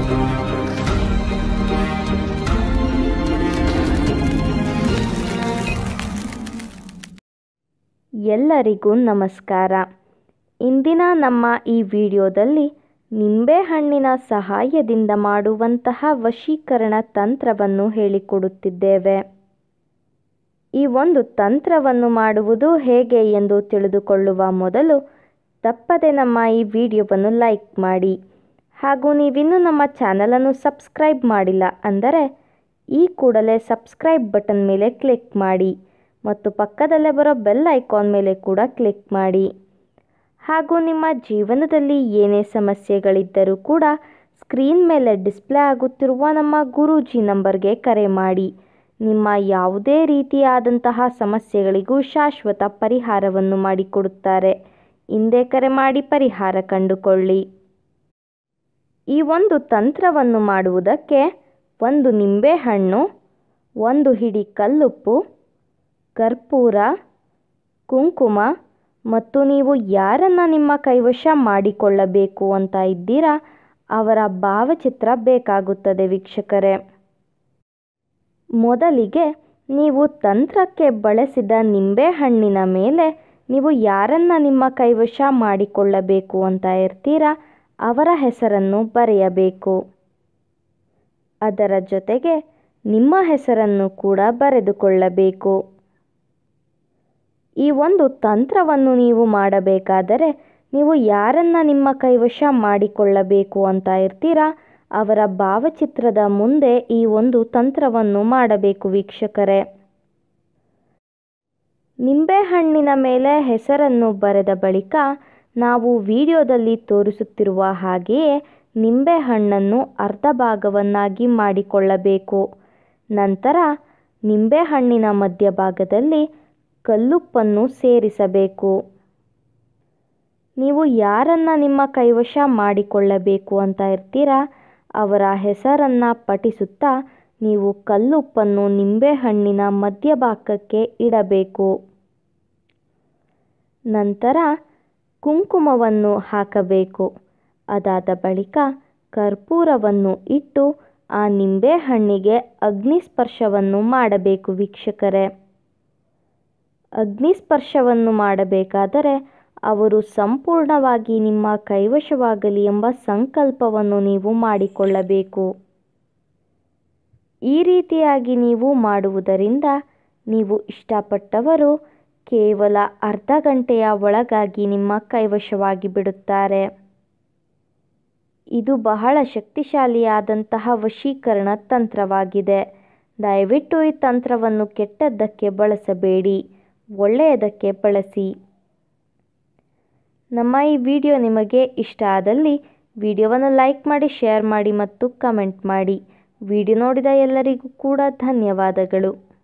ಎಲ್ಲರಿಗೂ ನಮಸ್ಕಾರ ಇಂದಿನ ನಮ್ಮ ಈ ವಿಡಿಯೋದಲ್ಲಿ ನಿಂಬೆಹಣ್ಣಿನ ಸಹಾಯದಿಂದ ಮಾಡುವಂತಹ ವಶೀಕರಣ ತಂತ್ರವನ್ನು ಹೇಳಿಕೊಡುತ್ತಿದ್ದೇವೆ ಈ ಒಂದು ತಂತ್ರವನ್ನು ಮಾಡುವುದು ಹೇಗೆ ಎಂದು ತಿಳಿದುಕೊಳ್ಳುವ ಮೊದಲು ತಪ್ಪದೆ ನಮ್ಮ ಈ ವಿಡಿಯೋವನ್ನು ಲೈಕ್ ಮಾಡಿ ಹಾಗೂ ನೀವಿನ್ನೂ ನಮ್ಮ ಚಾನಲನ್ನು ಸಬ್ಸ್ಕ್ರೈಬ್ ಮಾಡಿಲ್ಲ ಅಂದರೆ ಈ ಕೂಡಲೇ ಸಬ್ಸ್ಕ್ರೈಬ್ ಬಟನ್ ಮೇಲೆ ಕ್ಲಿಕ್ ಮಾಡಿ ಮತ್ತು ಪಕ್ಕದಲ್ಲೇ ಬರೋ ಬೆಲ್ ಐಕಾನ್ ಮೇಲೆ ಕೂಡ ಕ್ಲಿಕ್ ಮಾಡಿ ಹಾಗೂ ನಿಮ್ಮ ಜೀವನದಲ್ಲಿ ಏನೇ ಸಮಸ್ಯೆಗಳಿದ್ದರೂ ಕೂಡ ಸ್ಕ್ರೀನ್ ಮೇಲೆ ಡಿಸ್ಪ್ಲೇ ಆಗುತ್ತಿರುವ ನಮ್ಮ ಗುರೂಜಿ ನಂಬರ್ಗೆ ಕರೆ ಮಾಡಿ ನಿಮ್ಮ ಯಾವುದೇ ರೀತಿಯಾದಂತಹ ಸಮಸ್ಯೆಗಳಿಗೂ ಶಾಶ್ವತ ಪರಿಹಾರವನ್ನು ಮಾಡಿಕೊಡುತ್ತಾರೆ ಹಿಂದೆ ಕರೆ ಮಾಡಿ ಪರಿಹಾರ ಕಂಡುಕೊಳ್ಳಿ ಈ ಒಂದು ತಂತ್ರವನ್ನು ಮಾಡುವುದಕ್ಕೆ ಒಂದು ನಿಂಬೆಹಣ್ಣು ಒಂದು ಹಿಡಿ ಕಲ್ಲುಪ್ಪು ಕರ್ಪೂರ ಕುಂಕುಮ ಮತ್ತು ನೀವು ಯಾರನ್ನು ನಿಮ್ಮ ಕೈವಶ ಮಾಡಿಕೊಳ್ಳಬೇಕು ಅಂತ ಇದ್ದೀರಾ ಅವರ ಭಾವಚಿತ್ರ ಬೇಕಾಗುತ್ತದೆ ವೀಕ್ಷಕರೇ ಮೊದಲಿಗೆ ನೀವು ತಂತ್ರಕ್ಕೆ ಬಳಸಿದ ನಿಂಬೆಹಣ್ಣಿನ ಮೇಲೆ ನೀವು ಯಾರನ್ನ ನಿಮ್ಮ ಕೈವಶ ಮಾಡಿಕೊಳ್ಳಬೇಕು ಅಂತ ಇರ್ತೀರಾ ಅವರ ಹೆಸರನ್ನು ಬರೆಯಬೇಕು ಅದರ ಜೊತೆಗೆ ನಿಮ್ಮ ಹೆಸರನ್ನು ಕೂಡ ಬರೆದುಕೊಳ್ಳಬೇಕು ಈ ಒಂದು ತಂತ್ರವನ್ನು ನೀವು ಮಾಡಬೇಕಾದರೆ ನೀವು ಯಾರನ್ನ ನಿಮ್ಮ ಕೈವಶ ಮಾಡಿಕೊಳ್ಳಬೇಕು ಅಂತ ಇರ್ತೀರಾ ಅವರ ಭಾವಚಿತ್ರದ ಮುಂದೆ ಈ ಒಂದು ತಂತ್ರವನ್ನು ಮಾಡಬೇಕು ವೀಕ್ಷಕರೇ ನಿಂಬೆಹಣ್ಣಿನ ಮೇಲೆ ಹೆಸರನ್ನು ಬರೆದ ಬಳಿಕ ನಾವು ವಿಡಿಯೋದಲ್ಲಿ ತೋರಿಸುತ್ತಿರುವ ಹಾಗೆಯೇ ನಿಂಬೆಹಣ್ಣನ್ನು ಅರ್ಧ ಭಾಗವನ್ನಾಗಿ ಮಾಡಿಕೊಳ್ಳಬೇಕು ನಂತರ ನಿಂಬೆಹಣ್ಣಿನ ಮಧ್ಯಭಾಗದಲ್ಲಿ ಕಲ್ಲುಪ್ಪನ್ನು ಸೇರಿಸಬೇಕು ನೀವು ಯಾರನ್ನ ನಿಮ್ಮ ಕೈವಶ ಮಾಡಿಕೊಳ್ಳಬೇಕು ಅಂತ ಇರ್ತೀರಾ ಅವರ ಹೆಸರನ್ನು ಪಠಿಸುತ್ತಾ ನೀವು ಕಲ್ಲುಪ್ಪನ್ನು ನಿಂಬೆಹಣ್ಣಿನ ಮಧ್ಯಭಾಗಕ್ಕೆ ಇಡಬೇಕು ನಂತರ ಕುಂಕುಮವನ್ನು ಹಾಕಬೇಕು ಅದಾದ ಬಳಿಕ ಕರ್ಪೂರವನ್ನು ಇಟ್ಟು ಆ ನಿಂಬೆಹಣ್ಣಿಗೆ ಅಗ್ನಿಸ್ಪರ್ಶವನ್ನು ಮಾಡಬೇಕು ವೀಕ್ಷಕರೇ ಅಗ್ನಿಸ್ಪರ್ಶವನ್ನು ಮಾಡಬೇಕಾದರೆ ಅವರು ಸಂಪೂರ್ಣವಾಗಿ ನಿಮ್ಮ ಕೈವಶವಾಗಲಿ ಎಂಬ ಸಂಕಲ್ಪವನ್ನು ನೀವು ಮಾಡಿಕೊಳ್ಳಬೇಕು ಈ ರೀತಿಯಾಗಿ ನೀವು ಮಾಡುವುದರಿಂದ ನೀವು ಇಷ್ಟಪಟ್ಟವರು ಕೇವಲ ಅರ್ಧ ಗಂಟೆಯ ಒಳಗಾಗಿ ನಿಮ್ಮ ಕೈವಶವಾಗಿ ಬಿಡುತ್ತಾರೆ ಇದು ಬಹಳ ಶಕ್ತಿಶಾಲಿಯಾದಂತಹ ವಶೀಕರಣ ತಂತ್ರವಾಗಿದೆ ದಯವಿಟ್ಟು ಈ ತಂತ್ರವನ್ನು ಕೆಟ್ಟದ್ದಕ್ಕೆ ಬಳಸಬೇಡಿ ಒಳ್ಳೆಯದಕ್ಕೆ ಬಳಸಿ ನಮ್ಮ ಈ ವಿಡಿಯೋ ನಿಮಗೆ ಇಷ್ಟ ಆದಲ್ಲಿ ವಿಡಿಯೋವನ್ನು ಲೈಕ್ ಮಾಡಿ ಶೇರ್ ಮಾಡಿ ಮತ್ತು ಕಮೆಂಟ್ ಮಾಡಿ ವಿಡಿಯೋ ನೋಡಿದ ಎಲ್ಲರಿಗೂ ಕೂಡ ಧನ್ಯವಾದಗಳು